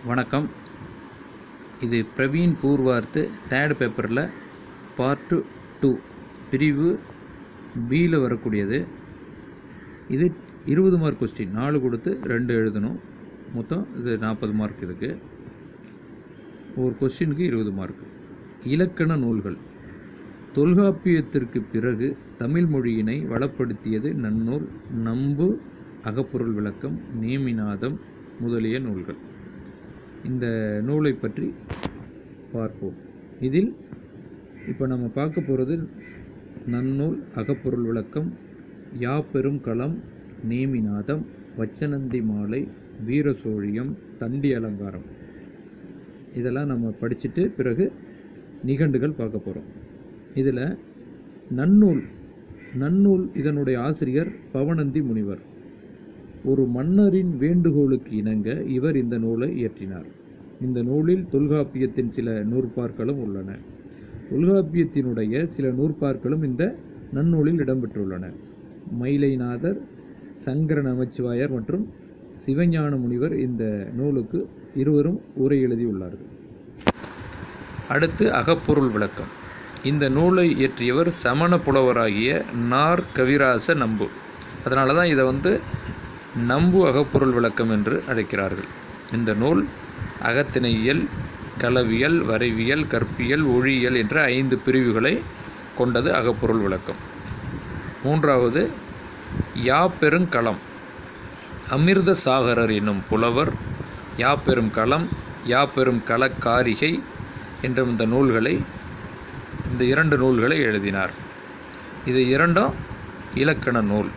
வணக்கம் இது பிரவீன் பூர்வார்த்து தேர்ட் பேப்பரில் பார்ட்டு டூ பிரிவு பியில் வரக்கூடியது இது இருபது மார்க் கொஸ்டின் நாலு கொடுத்து ரெண்டு எழுதணும் மொத்தம் இது நாற்பது மார்க் இதுக்கு ஒரு கொஸ்டினுக்கு இருபது மார்க் இலக்கண நூல்கள் தொல்காப்பியத்திற்கு பிறகு தமிழ் மொழியினை வளப்படுத்தியது நன்னூல் நம்பு அகப்பொருள் விளக்கம் நேமிநாதம் முதலிய நூல்கள் இந்த நூலை பற்றி பார்ப்போம் இதில் இப்போ நம்ம பார்க்க போகிறது நன்னூல் அகப்பொருள் விளக்கம் யாப்பெரும் களம் நேமிநாதம் வச்சனந்தி மாலை வீரசோழியம் தண்டி அலங்காரம் இதெல்லாம் நம்ம படிச்சுட்டு பிறகு நிகண்டுகள் பார்க்க போகிறோம் இதில் நன்னூல் நன்னூல் இதனுடைய ஆசிரியர் பவனந்தி முனிவர் ஒரு மன்னரின் வேண்டுகோளுக்கு இணங்க இவர் இந்த நூலை இயற்றினார் இந்த நூலில் தொல்காப்பியத்தின் சில நூற்பார்களும் உள்ளன தொல்காப்பியத்தினுடைய சில நூற்பார்களும் இந்த நன்னூலில் இடம்பெற்றுள்ளன மயிலைநாதர் சங்கர நமச்சிவாயர் மற்றும் சிவஞான முனிவர் இந்த நூலுக்கு இருவரும் உரை எழுதியுள்ளார்கள் அடுத்து அகப்பொருள் விளக்கம் இந்த நூலை இயற்றியவர் சமண புலவராகிய நார் கவிராச நம்பு அதனால தான் இதை வந்து நம்பு அகப்பொருள் விளக்கம் என்று அழைக்கிறார்கள் இந்த நூல் அகத்திணையியல் களவியல் வரைவியல் கற்பியல் ஒழியியல் என்ற ஐந்து பிரிவுகளை கொண்டது அகப்பொருள் விளக்கம் மூன்றாவது யாப்பெருங்களம் அமிர்த சாகரர் என்னும் புலவர் யாப்பெரும் களம் யாப்பெரும் களக்காரிகை என்ற இந்த நூல்களை இந்த இரண்டு நூல்களை எழுதினார் இது இரண்டும் இலக்கண நூல்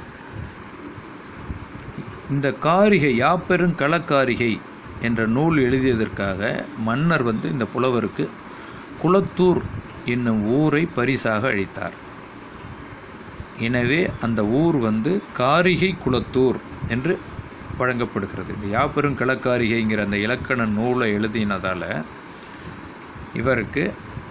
இந்த காரிகை யாப்பெரும் களக்காரிகை என்ற நூல் எழுதியதற்காக மன்னர் வந்து இந்த புலவருக்கு குளத்தூர் என்னும் ஊரை பரிசாக அளித்தார் எனவே அந்த ஊர் வந்து காரிகை குளத்தூர் என்று வழங்கப்படுகிறது இந்த யாப்பெரும் களக்காரிகைங்கிற அந்த இலக்கண நூலை எழுதினதால் இவருக்கு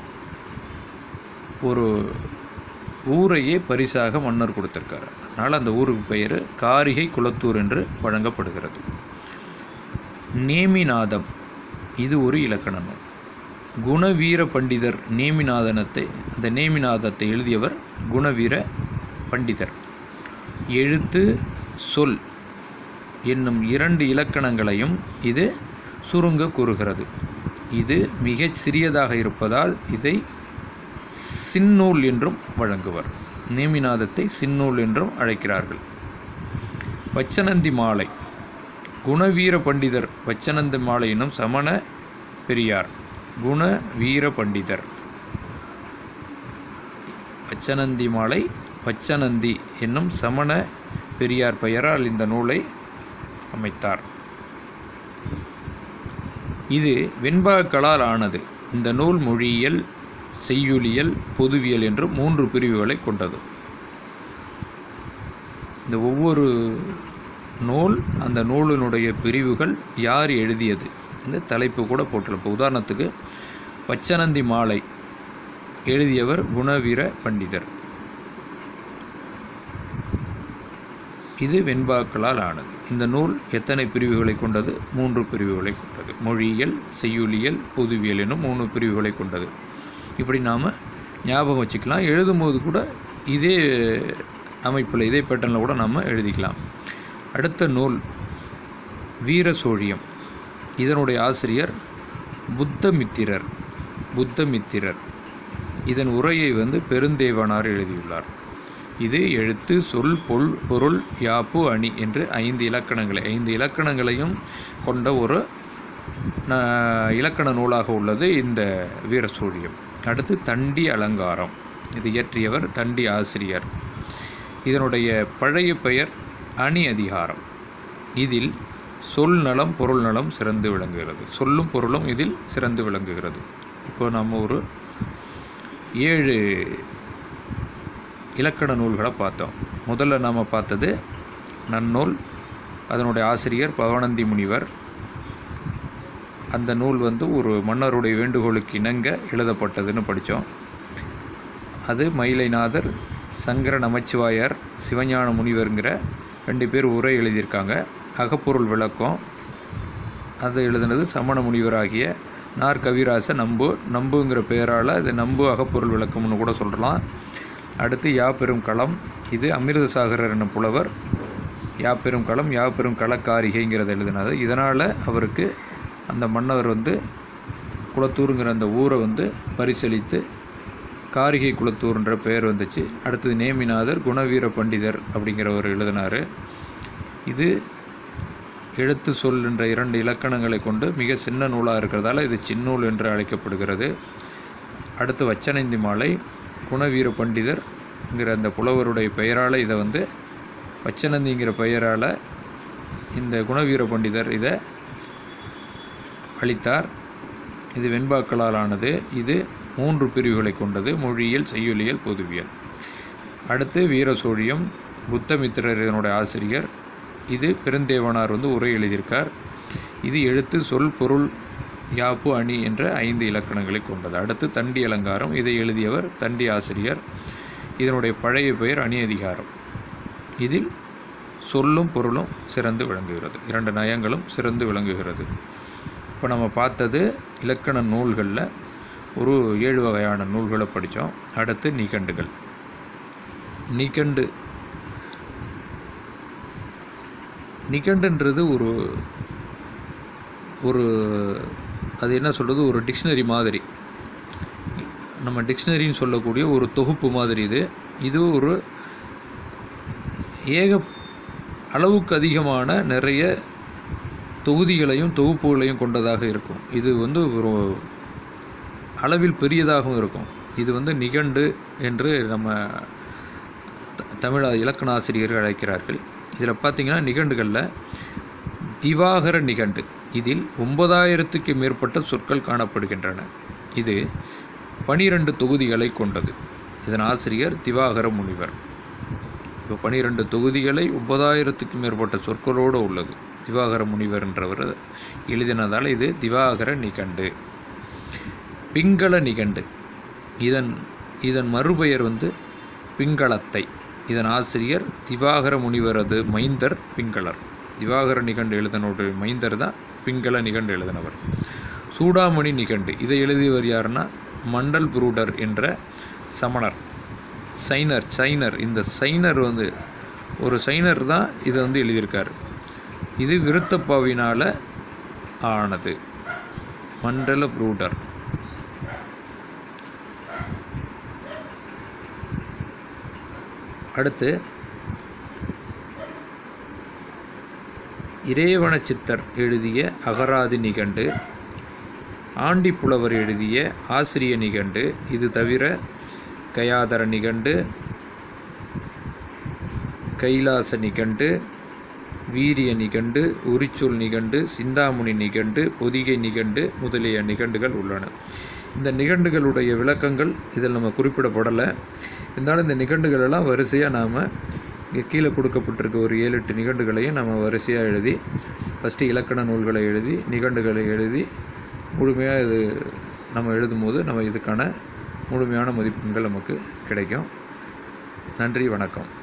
ஒரு ஊரையே பரிசாக மன்னர் கொடுத்திருக்காரு அதனால் அந்த ஊருக்கு பெயர் காரிகை குளத்தூர் என்று வழங்கப்படுகிறது நேமிநாதம் இது ஒரு இலக்கண நூல் குணவீர பண்டிதர் நேமிநாதனத்தை அந்த நேமிநாதத்தை எழுதியவர் குணவீர பண்டிதர் எழுத்து சொல் என்னும் இரண்டு இலக்கணங்களையும் இது சுருங்க கூறுகிறது இது மிகச் சிறியதாக இருப்பதால் இதை சின்னூல் என்றும் வழங்குவர் நேமிநாதத்தை சின்னூல் என்றும் அழைக்கிறார்கள் வச்சனந்தி மாலை குணவீர பண்டிதர் வச்சனந்தி மாலை என்னும் சமண பெரியார் குண வீர பண்டிதர் வச்சனந்தி மாலை வச்சனந்தி என்னும் சமண பெரியார் பெயரால் இந்த நூலை அமைத்தார் இது வெண்பாக்களால் ஆனது இந்த நூல் மொழியியல் செய்யுளியல் பொதுவியல் என்று மூன்று பிரிவுகளை கொண்டது இந்த ஒவ்வொரு நூல் அந்த நூலினுடைய பிரிவுகள் யார் எழுதியது இந்த தலைப்பு கூட போட்டிருப்போம் உதாரணத்துக்கு வச்சனந்தி மாலை எழுதியவர் குணவீர பண்டிதர் இது வெண்பாக்களால் ஆனது இந்த நூல் எத்தனை பிரிவுகளை கொண்டது மூன்று பிரிவுகளை கொண்டது மொழியியல் செய்யுளியல் பொதுவியல் எனும் மூணு பிரிவுகளை கொண்டது இப்படி நாம் ஞாபகம் வச்சுக்கலாம் எழுதும்போது கூட இதே அமைப்பில் இதே பேட்டர்னில் கூட நாம் எழுதிக்கலாம் அடுத்த நூல் வீரசோழியம் இதனுடைய ஆசிரியர் புத்தமித்திரர் புத்தமித்திரர் இதன் உரையை வந்து பெருந்தேவனார் எழுதியுள்ளார் இது எழுத்து சொல் பொல் பொருள் யாப்பு அணி என்று ஐந்து இலக்கணங்களை ஐந்து இலக்கணங்களையும் கொண்ட ஒரு இலக்கண நூலாக உள்ளது இந்த வீரசூழியம் அடுத்து தண்டி அலங்காரம் இது இயற்றியவர் தண்டி ஆசிரியர் இதனுடைய பழைய பெயர் அணி அதிகாரம் இதில் சொல் நலம் பொருள் நலம் சிறந்து விளங்குகிறது சொல்லும் பொருளும் இதில் சிறந்து விளங்குகிறது இப்போ நம்ம ஒரு ஏழு இலக்கண நூல்களை பார்த்தோம் முதல்ல நாம் பார்த்தது நன்னூல் அதனுடைய ஆசிரியர் பவனந்தி முனிவர் அந்த நூல் வந்து ஒரு மன்னருடைய வேண்டுகோளுக்கு இணங்க எழுதப்பட்டதுன்னு படித்தோம் அது மயிலைநாதர் சங்கர நமச்சிவாயர் சிவஞான முனிவருங்கிற ரெண்டு பேர் உரை எழுதியிருக்காங்க அகப்பொருள் விளக்கம் அதை எழுதினது சமண முனிவராகிய நார் கவிராச நம்பு நம்புங்கிற பெயரால் இது நம்பு அகப்பொருள் விளக்கம்னு கூட சொல்லலாம் அடுத்து யாப்பெரும் களம் இது அமிர்தசாகரர் என்னும் புலவர் யாப்பெரும் களம் யாப்பெரும் களக்காரிகைங்கிறத எழுதினது இதனால் அவருக்கு அந்த மன்னவர் வந்து குளத்தூருங்கிற அந்த ஊரை வந்து பரிசளித்து காரிகை குளத்தூர்ன்ற பெயர் வந்துச்சு அடுத்தது நேமிநாதர் குணவீர பண்டிதர் அப்படிங்கிறவர் எழுதினார் இது எழுத்து சொல் என்ற இரண்டு இலக்கணங்களை கொண்டு மிக சின்ன நூலாக இருக்கிறதால இது சின்னூல் என்று அழைக்கப்படுகிறது அடுத்து வச்சனைந்தி மாலை குணவீர பண்டிதர்ங்கிற அந்த புலவருடைய பெயரால் இதை வந்து வச்சனந்திங்கிற பெயரால் இந்த குணவீர பண்டிதர் இதை அளித்தார் இது வெண்பாக்களால் ஆனது இது மூன்று பிரிவுகளை கொண்டது மொழியியல் செய்யுளியல் பொதுவியல் அடுத்து வீரசோழியம் புத்தமித்திரர் இதனுடைய ஆசிரியர் இது பெருந்தேவனார் வந்து உரை எழுதியிருக்கார் இது எழுத்து சொல் பொருள் யாப்பு அணி என்ற ஐந்து இலக்கணங்களை கொண்டது அடுத்து தண்டி அலங்காரம் இதை எழுதியவர் தண்டி ஆசிரியர் இதனுடைய பழைய பெயர் அணி அதிகாரம் இதில் சொல்லும் பொருளும் சிறந்து விளங்குகிறது இரண்டு நயங்களும் சிறந்து விளங்குகிறது இப்போ நம்ம பார்த்தது இலக்கண நூல்களில் ஒரு ஏழு வகையான நூல்களை படித்தோம் அடுத்து நிகண்டுகள் நிகண்டு நிகண்டுன்றது ஒரு ஒரு அது என்ன சொல்கிறது ஒரு டிக்ஷனரி மாதிரி நம்ம டிக்ஷனரின்னு சொல்லக்கூடிய ஒரு தொகுப்பு மாதிரி இது இது ஒரு ஏக அளவுக்கு அதிகமான நிறைய தொகுதிகளையும் தொகுப்புகளையும் கொண்டதாக இருக்கும் இது வந்து ஒரு அளவில் பெரியதாகவும் இருக்கும் இது வந்து நிகண்டு என்று நம்ம த- தமிழ் இலக்கண ஆசிரியர்கள் அழைக்கிறார்கள் இதில் பார்த்தீங்கன்னா நிகண்டுகளில் திவாகர நிகண்டு இதில் ஒன்பதாயிரத்துக்கு மேற்பட்ட சொற்கள் காணப்படுகின்றன இது பனிரெண்டு தொகுதிகளை கொண்டது இதன் ஆசிரியர் திவாகர முனிவர் இப்போ பனிரெண்டு தொகுதிகளை ஒன்பதாயிரத்துக்கு மேற்பட்ட சொற்களோடு உள்ளது திவாகர முனிவர் என்றவர் எழுதினதால் இது திவாகர நிகண்டு பிங்கள நிகண்டு இதன் இதன் மறுபெயர் வந்து பிங்களத்தை இதன் ஆசிரியர் திவாகர முனிவரது மைந்தர் பிங்களர் திவாகர நிகண்டு எழுதினோடு மைந்தர் தான் பிங்கள நிகண்டு எழுதினவர் சூடாமணி நிகண்டு இதை எழுதியவர் யாருன்னா மண்டல் புரூடர் என்ற சமணர் சைனர் சைனர் இந்த சைனர் வந்து ஒரு சைனர் தான் இதை வந்து எழுதியிருக்காரு இது விருத்தப்பாவினால் ஆனது மண்டல புரூடர் அடுத்து இறைவன சித்தர் எழுதிய அகராதி நிகண்டு ஆண்டிப்புலவர் எழுதிய ஆசிரிய நிகண்டு இது தவிர கயாதர நிகண்டு கைலாச நிகண்டு வீரிய நிகண்டு உரிச்சொல் நிகண்டு சிந்தாமணி நிகண்டு பொதிகை நிகண்டு முதலிய நிகண்டுகள் உள்ளன இந்த நிகண்டுகளுடைய விளக்கங்கள் இதில் நம்ம குறிப்பிடப்படலை இருந்தாலும் இந்த நிகண்டுகள் எல்லாம் வரிசையாக நாம் இங்கே கீழே கொடுக்கப்பட்டிருக்க ஒரு ஏழு எட்டு நிகண்டுகளையும் நம்ம வரிசையாக எழுதி ஃபஸ்ட்டு இலக்கண நூல்களை எழுதி நிகண்டுகளை எழுதி முழுமையாக இது நம்ம எழுதும்போது நம்ம இதுக்கான முழுமையான மதிப்பெண்கள் நமக்கு கிடைக்கும் நன்றி வணக்கம்